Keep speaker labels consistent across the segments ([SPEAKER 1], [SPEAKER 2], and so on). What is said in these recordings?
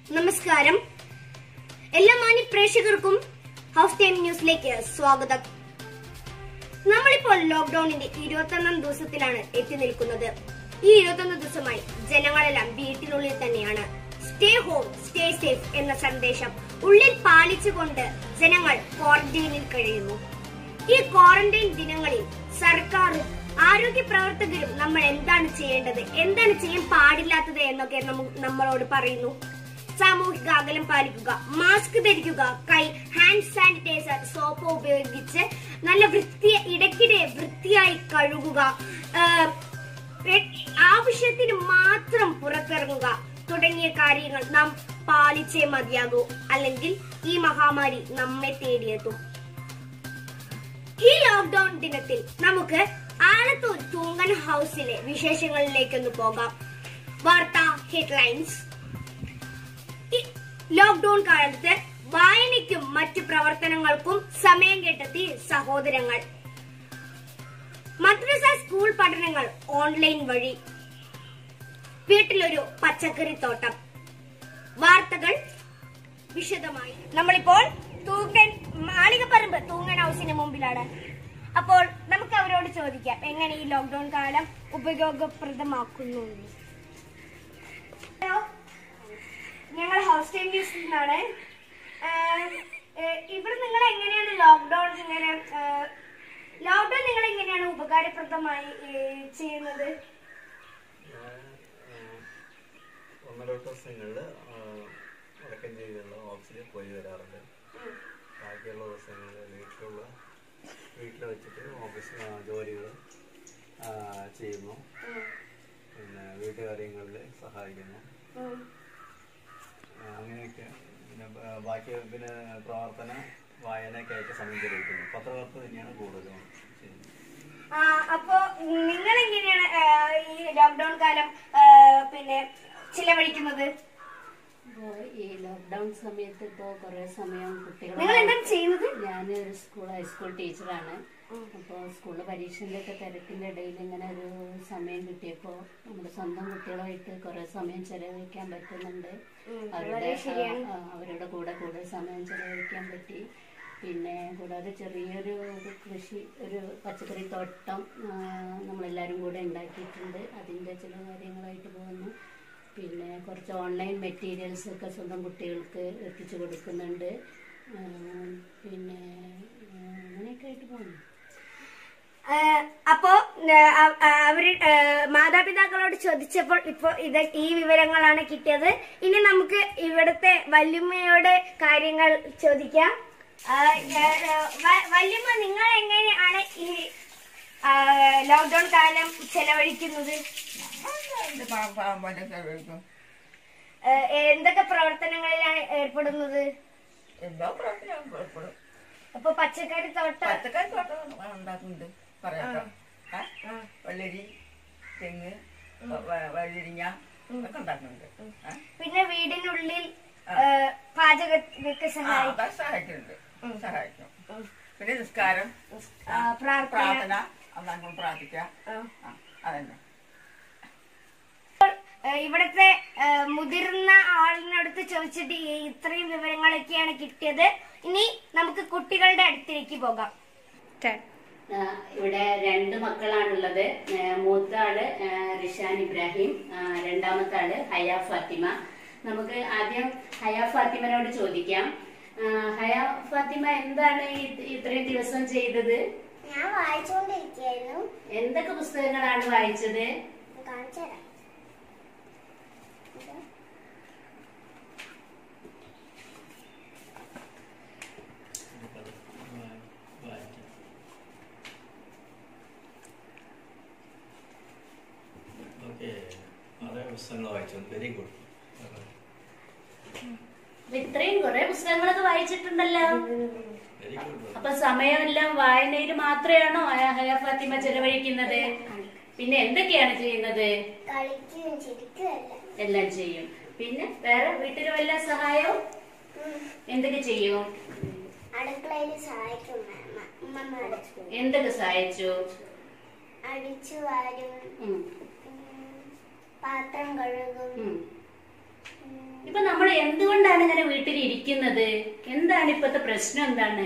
[SPEAKER 1] നമസ്കാരം എല്ലാ മാന്യ പ്രേക്ഷകർക്കും ഹൗസ് ടൈം ന്യൂസിലേക്ക് സ്വാഗതം നമ്മളിപ്പോൾ ലോക്ക്ഡൌണിന്റെ ഇരുപത്തൊന്നാം ദിവസത്തിലാണ് എത്തി നിൽക്കുന്നത് ഈ ഇരുപത്തൊന്ന് ദിവസമായി ജനങ്ങളെല്ലാം വീട്ടിനുള്ളിൽ തന്നെയാണ് സ്റ്റേ ഹോം സ്റ്റേ സേഫ് എന്ന സന്ദേശം ഉള്ളിൽ പാലിച്ചുകൊണ്ട് ജനങ്ങൾ ക്വാറന്റൈനിൽ കഴിയുന്നു ഈ ക്വാറന്റൈൻ ദിനങ്ങളിൽ സർക്കാരും ആരോഗ്യ പ്രവർത്തകരും നമ്മൾ എന്താണ് ചെയ്യേണ്ടത് എന്താണ് ചെയ്യാൻ പാടില്ലാത്തത് എന്നൊക്കെ നമ്മ- നമ്മളോട് പറയുന്നു സാമൂഹിക അകലം പാലിക്കുക മാസ്ക് ധരിക്കുക കൈ ഹാൻഡ് സാനിറ്റൈസർ സോപ്പ് ഉപയോഗിച്ച് നല്ല വൃത്തി ഇടയ്ക്കിടെ വൃത്തിയായി കഴുകുക ആ, എ- ആവശ്യത്തിന് മാത്രം പുറത്തിറങ്ങുക തുടങ്ങിയ കാര്യങ്ങൾ നാം പാലിച്ചേ മതിയാകൂ അല്ലെങ്കിൽ ഈ മഹാമാരി നമ്മെ തേടിയെത്തും ഈ ലോക്ക്ഡൌൺ ദിനത്തിൽ നമുക്ക് ആലത്തൂർ തൂങ്ങൻ ഹൗസിലെ വിശേഷങ്ങളിലേക്കൊന്ന് പോകാം വാർത്താ ഹെഡ്ലൈൻസ് ഈ ലോക്ക്ഡൌൺ കാലത്ത് വായനയ്ക്കും മറ്റു പ്രവർത്തനങ്ങൾക്കും സമയം കണ്ടെത്തി സഹോദരങ്ങൾ മദ്രസ സ്കൂൾ പഠനങ്ങൾ ഓൺലൈൻ വഴി വീട്ടിലൊരു പച്ചക്കറിത്തോട്ടം വാർത്തകൾ വിശദമായി നമ്മളിപ്പോൾ തൂങ്ങൻ മാളികപ്പറമ്പ് തൂങ്ങൻ ഹൗസിന് മുമ്പിലാണ് അപ്പോൾ നമുക്ക് അവരോട് ചോദിക്കാം എങ്ങനെ ഈ ലോക്ക്ഡൌൺ കാലം ഉപയോഗപ്രദമാക്കുന്നു എന്ന്. ഹലോ ഞങ്ങൾ ഹൗസ് ടൈം ന്യൂസിൽ നിന്നാണ് ഏഹ്, ഏഹ്, ഇവിടെ നിങ്ങൾ എങ്ങനെയാണ് ലോക്ക്ഡൌൺ ഇങ്ങനെ ലോക്ക്ഡൌൺ നിങ്ങൾ എങ്ങനെയാണ് ഉപകാരപ്രദമായി ഏഹ്, ചെയ്യുന്നത്
[SPEAKER 2] ഞാൻ ഒന്നരോട്ട് ദിവസങ്ങളിൽ വടക്കഞ്ചേരിയിലുള്ള ഓഫീസിൽ പോയി വരാറുണ്ട് ബാക്കിയുള്ള ദിവസങ്ങളിൽ വീട്ടിലുള്ള വീട്ടിൽ വെച്ചിട്ട് ഓഫീസ് ജോലികൾ ചെയ്യുന്നു പിന്നെ വീട്ടുകാര്യങ്ങളിൽ സഹായിക്കുന്നു
[SPEAKER 1] ഉം.
[SPEAKER 2] ആ, അങ്ങനെയൊക്കെ പിന്നെ ബ- ബാക്കി പിന്നെ പ്രവർത്തന വായനയൊക്കെയായിട്ട് സമയം ചെലവഴിക്കുന്നു പത്രവാർത്ത തന്നെയാണ് കൂടുതലും ചെയ്യുന്നത്
[SPEAKER 1] ആ, അപ്പോ നിങ്ങൾ എങ്ങനെയാണ് ആ, ഈ ലോക്ക്ഡൌൺ കാലം ആ, പിന്നെ ചിലവഴിക്കുന്നത്
[SPEAKER 3] ഇപ്പോ ഈ ലോക്ക്ഡൌൺ സമയത്ത് ഇപ്പോ കുറെ സമയം കുട്ടികൾ
[SPEAKER 1] നിങ്ങൾ എന്താണ് ചെയ്യുന്നത്
[SPEAKER 3] ഞാനൊരു സ്കൂൾ ഹൈസ്കൂൾ ടീച്ചറാണ് അപ്പോൾ സ്കൂളിൽ പരീക്ഷൻ്റെ ഒക്കെ തിരക്കിൻ്റെ ഇടയിൽ ഇങ്ങനെ ഒരു സമയം കിട്ടിയപ്പോൾ നമ്മുടെ സ്വന്തം കുട്ടികളുമായിട്ട് കുറെ സമയം ചെലവഴിക്കാൻ പറ്റുന്നുണ്ട് അവരുടെ ആ, ആ, അവരുടെ കൂടെ കൂടുതൽ സമയം ചെലവഴിക്കാൻ പറ്റി പിന്നെ കൂടാതെ ചെറിയൊരു ഒരു കൃഷി ഒരു പച്ചക്കറി തോട്ടം ആ, നമ്മളെല്ലാവരും കൂടെ ഉണ്ടാക്കിയിട്ടുണ്ട് അതിൻ്റെ ചില കാര്യങ്ങളായിട്ട് പോകുന്നു പിന്നെ കുറച്ച് ഓൺലൈൻ മെറ്റീരിയൽസ് ഒക്കെ സ്വന്തം കുട്ടികൾക്ക് എത്തിച്ചു കൊടുക്കുന്നുണ്ട് ആ, പിന്നെ ആ, അങ്ങനെയൊക്കെ ആയിട്ട് പോകുന്നു
[SPEAKER 1] ആ, അപ്പോ ആ, ആ, അവര് ആ, മാതാപിതാക്കളോട് ചോദിച്ചപ്പോൾ ഇപ്പൊ ഇത് ഈ വിവരങ്ങളാണ് കിട്ടിയത് ഇനി നമുക്ക് ഇവിടുത്തെ വല്യമ്മയോട് കാര്യങ്ങൾ ചോദിക്കാം ആ, ആ, വ- വല്യമ്മ നിങ്ങൾ എങ്ങനെയാണ് ഈ ആ, ലോക്ക്ഡൌൺ കാലം ചെലവഴിക്കുന്നത്
[SPEAKER 4] ഇത് പാ- പാമ്പാനെ കഴിക്കും
[SPEAKER 1] ആ, എന്തൊക്കെ പ്രവർത്തനങ്ങളിലാണ് ഏർപ്പെടുന്നത്
[SPEAKER 4] എന്തോ പ്രശ്നം കുഴപ്പമില്ല
[SPEAKER 1] അപ്പൊ പച്ചക്കറി തോട്ടം
[SPEAKER 4] പച്ചക്കറി തോട്ടം ഉണ്ടാക്കുന്നുണ്ട് പറയാട്ടോ ഏ? വെള്ളരി തെങ്ങ് വ- വഴുതിരിങ്ങ ഒക്കെ ഉണ്ടാക്കുന്നുണ്ട് ഏ?
[SPEAKER 1] പിന്നെ വീടിനുള്ളിൽ ആ, പാചകത്തിനൊക്കെ
[SPEAKER 4] ആ,
[SPEAKER 1] സഹായിക്കും
[SPEAKER 4] അതൊക്കെ സഹായിക്കുന്നുണ്ട് സഹായിക്കും പിന്നെ നിസ്കാരം
[SPEAKER 1] ആ, പ്രാർത്ഥന
[SPEAKER 4] പ്രാർത്ഥന അന്നാങ്ങൾ പ്രാർത്ഥിക്കാം
[SPEAKER 1] ആ.
[SPEAKER 4] ആ, അതന്നെ
[SPEAKER 1] ഏഹ് ഇവിടുത്തെ ഏഹ് മുതിർന്ന ആളിനടുത്ത് ചോദിച്ചിട്ട് ഈ ഇത്രയും വിവരങ്ങളൊക്കെയാണ് കിട്ടിയത് ഇനി നമുക്ക് കുട്ടികളുടെ അടുത്തേക്ക് പോകാം
[SPEAKER 3] ആ, ഇവിടെ രണ്ട് മക്കളാണുള്ളത് ആ, മൂത്ത ആള് ആ, റിഷാൻ ഇബ്രാഹിം ആ, രണ്ടാമത്തെ ആള് ഹയ ഫാത്തിമ നമുക്ക് ആദ്യം ഹയ ഫാത്തിമനോട് ചോദിക്കാം ആ, ഹയ ഫാത്തിമ എന്താണ് ഈ- ഇത്രയും ദിവസം ചെയ്തത്
[SPEAKER 5] ഞാൻ വായിച്ചുകൊണ്ടിരിക്കുകയായിരുന്നു
[SPEAKER 3] എന്തൊക്കെ പുസ്തകങ്ങളാണ് വായിച്ചത്
[SPEAKER 5] കാണിച്ചു തരാം ഇത്
[SPEAKER 2] ഓക്കെ വളരെ പുസ്തകങ്ങൾ വായിച്ചു വെരി ഗുഡ്
[SPEAKER 3] അപ്പൊ ഇത്രയും കുറെ പുസ്തകങ്ങളൊക്കെ വായിച്ചിട്ടുണ്ടല്ലോ
[SPEAKER 2] വെരി ഗുഡ്
[SPEAKER 3] അപ്പൊ സമയമെല്ലാം വായനയിൽ മാത്രമാണോ ഹയ- ഹയ ഫാത്തിമ ചെലവഴിക്കുന്നത് പിന്നെ എന്തൊക്കെയാണ് ചെയ്യുന്നത്
[SPEAKER 5] കളിക്കുകയും ചിരിക്കുകയല്ല
[SPEAKER 3] എല്ലാം ചെയ്യും പിന്നെ വേറെ വീട്ടിൽ വല്ല സഹായവും എന്തൊക്കെ ചെയ്യും
[SPEAKER 5] അടുക്കളയിൽ സഹായിക്കും ഉമ്മമാരെ
[SPEAKER 3] എന്തൊക്കെ സഹായിച്ചു
[SPEAKER 5] അടിച്ചു വാരും
[SPEAKER 3] ഉം,
[SPEAKER 5] ഉം, പാത്രം കഴുകും
[SPEAKER 3] ഉം.
[SPEAKER 5] ഉം,
[SPEAKER 3] ഇപ്പൊ നമ്മൾ എന്തുകൊണ്ടാണ് ഇങ്ങനെ വീട്ടിലിരിക്കുന്നത് എന്താണ് ഇപ്പോഴത്തെ പ്രശ്നം എന്താണ്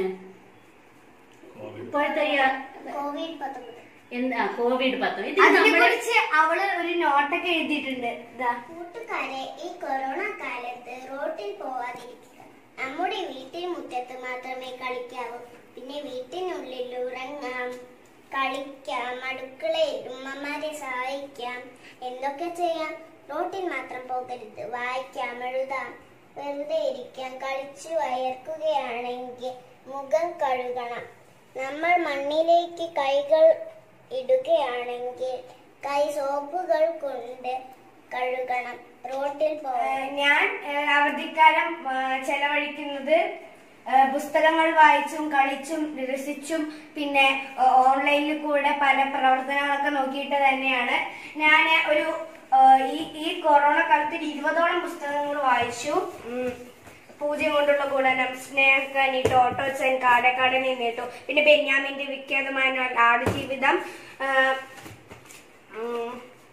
[SPEAKER 3] ഇപ്പോഴത്തെ ഈ,
[SPEAKER 5] കോവിഡ് പത്തൊമ്പത്
[SPEAKER 3] എന്താ കോവിഡ് പത്തൊമ്പത് ഇത്
[SPEAKER 1] അതിനെ
[SPEAKER 3] നമ്മള്
[SPEAKER 1] കുറിച്ച് അവള് ഒരു നോട്ടൊക്കെ എഴുതിയിട്ടുണ്ട് ഇതാ
[SPEAKER 5] കൂട്ടുകാരെ ഈ കൊറോണ കാലത്ത് റോട്ടിൽ പോവാതിരിക്കുക നമ്മുടെ വീട്ടിൽ മുറ്റത്ത് മാത്രമേ കളിക്കാവൂ പിന്നെ വീട്ടിനുള്ളിൽ ഉറങ്ങാം കളിക്കാം അടുക്കളയിൽ ഉമ്മമാരെ സഹായിക്കാം എന്തൊക്കെ ചെയ്യാം റോട്ടിൽ മാത്രം പോകരുത് വായിക്കാം എഴുതാം വെറുതെ ഇരിക്കാം കളിച്ചു വയർക്കുകയാണെങ്കിൽ മുഖം കഴുകണം നമ്മൾ മണ്ണിലേക്ക് കൈകൾ ഇടുകയാണെങ്കിൽ കൈ സോപ്പുകൾ കൊണ്ട് കഴുകണം റോട്ടിൽ പോകാൻ
[SPEAKER 1] ഏഹ് ഞാൻ ഏഹ് അവധിക്കാലം ഏഹ് ചെലവഴിക്കുന്നത് ഏഹ് പുസ്തകങ്ങൾ വായിച്ചും കളിച്ചും രസിച്ചും പിന്നെ ഏഹ് ഓൺലൈനിൽ കൂടെ പല പ്രവർത്തനങ്ങളൊക്കെ നോക്കിയിട്ട് തന്നെയാണ് ഞാൻ ഒരു ഏഹ് ഈ ഈ കൊറോണ കാലത്തിൽ ഇരുപതോളം പുസ്തകങ്ങൾ വായിച്ചു ഉം. പൂജ്യം കൊണ്ടുള്ള ഗുണനം സ്നേഹക്കനി ടോട്ടോച്ചൻ കാടക്കാടനി നേട്ടു പിന്നെ ബെന്യാമിന്റെ വിഖ്യാതമായ നോവൽ ആടുജീവിതം ഏഹ് ഉം.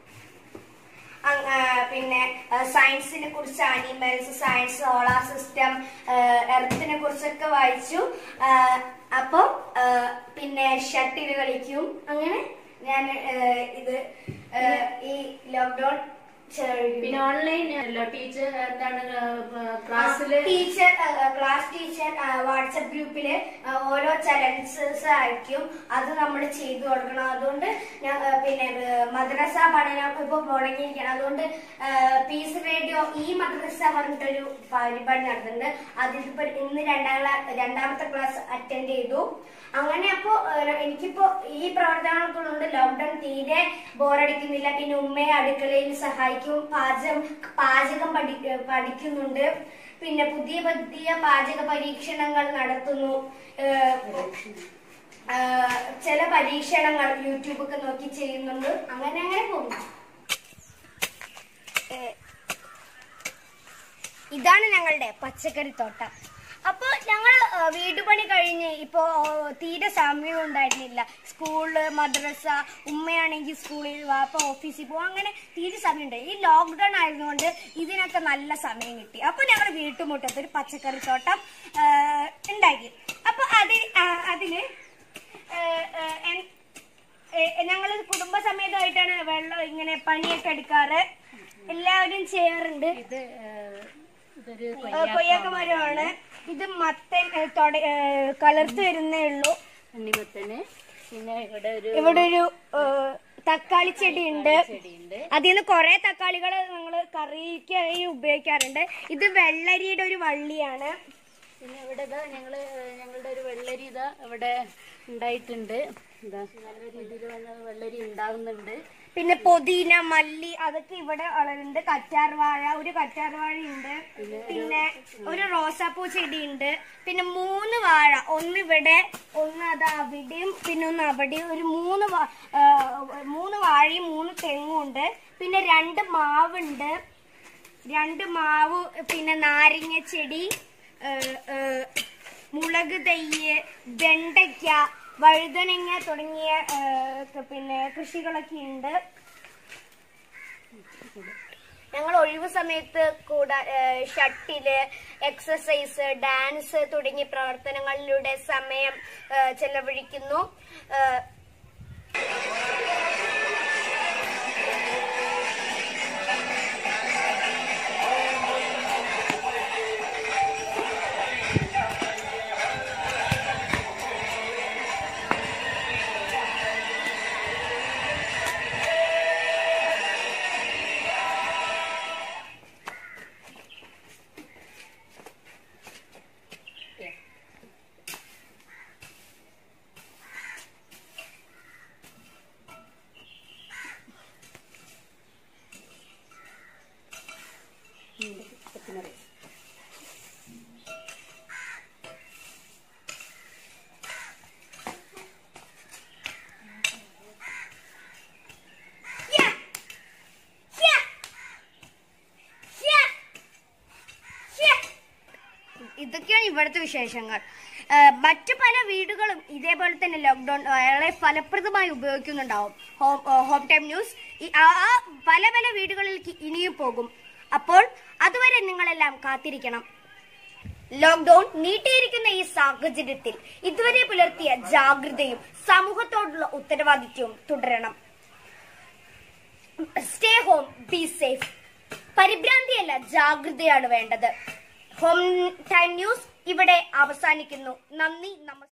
[SPEAKER 1] അങ്- ആ, പിന്നെ സയൻസിനെ കുറിച്ച് അനിമൽസ് സയൻസ് സോളാർ സിസ്റ്റം എർത്തിനെ കുറിച്ചൊക്കെ വായിച്ചു ആ, അപ്പം ആ, പിന്നെ ഷട്ടിൽ കളിക്കും അങ്ങനെ ഞാൻ ആ, ഇത് ആ, ഈ ലോക്ക്ഡൌൺ
[SPEAKER 3] പിന്നെ ഓൺലൈൻ അല്ലോ ടീച്ചർ എന്താണ് ക്ലാസ്സില്
[SPEAKER 1] ടീച്ചർ ക്ലാസ് ടീച്ചർ വാട്സപ്പ് ഗ്രൂപ്പില് ആ, ഓരോ ചലഞ്ചസ് അയക്കും അത് നമ്മൾ ചെയ്തു കൊടുക്കണം അതുകൊണ്ട് ഞാൻ ആ, പിന്നെ ആ, മദ്രസ പഠനം ഇപ്പൊ മുടങ്ങിയിരിക്കണം അതുകൊണ്ട് പീസ് റേഡിയോ ഈ മദ്രസ പറഞ്ഞിട്ടൊരു പരിപാടി നടത്തുന്നുണ്ട് അതിൽ ഇപ്പൊ ഇന്ന് രണ്ടാം ക്ലാസ് രണ്ടാമത്തെ ക്ലാസ് അറ്റൻഡ് ചെയ്തു അങ്ങനെ അപ്പോ ആ, എനിക്കിപ്പോ ഈ പ്രവർത്തനങ്ങൾക്കുള്ളുണ്ട് ലോക്ക്ഡൌൺ തീരെ ബോറടിക്കുന്നില്ല പിന്നെ ഉമ്മയെ അടുക്കളയിൽ സഹായിക്കും പാചകം പാചകം പഠി പഠിക്കുന്നുണ്ട് പിന്നെ പുതിയ പുതിയ പാചക പരീക്ഷണങ്ങൾ നടത്തുന്നു ഏഹ്, ഏഹ്, ചില പരീക്ഷണങ്ങൾ യൂട്യൂബൊക്കെ നോക്കി ചെയ്യുന്നുണ്ട് അങ്ങനെ അങ്ങനെ പോകുന്നു ഏഹ്, ഇതാണ് ഞങ്ങളുടെ പച്ചക്കറി തോട്ടം അപ്പൊ ഞങ്ങൾ വീട്ടുപണി കഴിഞ്ഞ് ഇപ്പോ ഏഹ്, തീരെ സമയം ഉണ്ടായിരുന്നില്ല സ്കൂള് മദ്രസ ഉമ്മയാണെങ്കിൽ സ്കൂളിൽ വാപ്പ ഓഫീസിൽ പോകും അങ്ങനെ തീരെ സമയമുണ്ട് ഈ ലോക്ക്ഡൌൺ ആയതുകൊണ്ട് ഇതിനൊക്കെ നല്ല സമയം കിട്ടി അപ്പൊ ഞങ്ങൾ വീട്ടുമുറ്റത്ത് ഒരു പച്ചക്കറി തോട്ടം ഏഹ്, ഉണ്ടാക്കി അപ്പൊ അത് ആ, അതിന് ഏഹ്, ഏഹ്, എൻ- ഞങ്ങൾ കുടുംബസമേതമായിട്ടാണ് വെള്ളം ഇങ്ങനെ പണിയൊക്കെ എടുക്കാറ് എല്ലാവരും ചെയ്യാറുണ്ട്
[SPEAKER 3] ഇത് ഏഹ്, ഇതൊരു
[SPEAKER 1] ഏഹ് കൊയ്യാക്ക മരമാണ് ഇത് മത്തൻ ഏഹ് തൊട- ഏഹ് കളർത്ത് വരുന്നേ ഉള്ളൂ
[SPEAKER 3] കണ്ണിമത്തന് പിന്നെ ഇവിടെ ഒരു
[SPEAKER 1] ഇവിടെ ഒരു ഏഹ് തക്കാളി ചെടി ഉണ്ട്
[SPEAKER 3] ചെടിയുണ്ട്
[SPEAKER 1] അതിൽ നിന്ന് കുറെ തക്കാളികൾ ഞങ്ങൾ കറിക്കായി ഉപയോഗിക്കാറുണ്ട് ഇത് വെള്ളരിയുടെ ഒരു വള്ളിയാണ്
[SPEAKER 3] പിന്നെ ഇവിടെ ഇതാ ഞങ്ങള് ഏഹ്, ഞങ്ങളുടെ ഒരു വെള്ളരി ഇതാ ഇവിടെ ഉണ്ടായിട്ടുണ്ട് ഇതാ നല്ല രീതിയിൽ വന്ന വെള്ളരി ഉണ്ടാവുന്നുണ്ട്
[SPEAKER 1] പിന്നെ പൊതിന മല്ലി അതൊക്കെ ഇവിടെ വളരുന്നുണ്ട് കറ്റാർ വാഴ ഒരു കറ്റാർ വാഴയുണ്ട് പിന്നെ ഒരു റോസാപ്പൂ ചെടിയുണ്ട് പിന്നെ മൂന്ന് വാഴ ഒന്ന് ഇവിടെ ഒന്ന് അത് അവിടെയും പിന്നെ ഒന്ന് അവിടെയും ഒരു മൂന്ന് വാ- ആ, മൂന്ന് വാഴയും മൂന്ന് തെങ്ങും ഉണ്ട് പിന്നെ രണ്ട് മാവുണ്ട് രണ്ട് മാവ് പിന്നെ നാരങ്ങ ചെടി ഏഹ്, ഏഹ്, മുളക് തയ്യ് വെണ്ടയ്ക്ക വഴുതനങ്ങ തുടങ്ങിയ ഏഹ്, പിന്നെ കൃഷികളൊക്കെ ഉണ്ട് ഞങ്ങൾ ഒഴിവ് സമയത്ത് കൂടാ ഏഹ്, ഷട്ടില് എക്സസൈസ് ഡാൻസ് തുടങ്ങിയ പ്രവർത്തനങ്ങളിലൂടെ സമയം ഏഹ്, ചെലവഴിക്കുന്നു ഏഹ്,
[SPEAKER 3] പച്ചക്കറി
[SPEAKER 1] ഇതൊക്കെയാണ് ഇവിടുത്തെ വിശേഷങ്ങൾ ഏഹ് മറ്റു പല വീടുകളും ഇതേപോലെ തന്നെ ലോക്ക്ഡൌൺ വളരെ ഫലപ്രദമായി ഉപയോഗിക്കുന്നുണ്ടാവും ഹോം ഏഹ് ഹോം ടൈം ന്യൂസ് ഈ ആ ആ പല പല വീടുകളിലേക്ക് ഇനിയും പോകും അപ്പോൾ അതുവരെ നിങ്ങളെല്ലാം കാത്തിരിക്കണം ലോക്ക്ഡൌൺ നീട്ടിയിരിക്കുന്ന ഈ സാഹചര്യത്തിൽ ഇതുവരെ പുലർത്തിയ ജാഗ്രതയും സമൂഹത്തോടുള്ള ഉത്തരവാദിത്വവും തുടരണം സ്റ്റേ ഹോം ബി സേഫ് പരിഭ്രാന്തിയല്ല ജാഗ്രതയാണ് വേണ്ടത് ഹോം ടൈം ന്യൂസ് ഇവിടെ അവസാനിക്കുന്നു നന്ദി നമസ്കാരം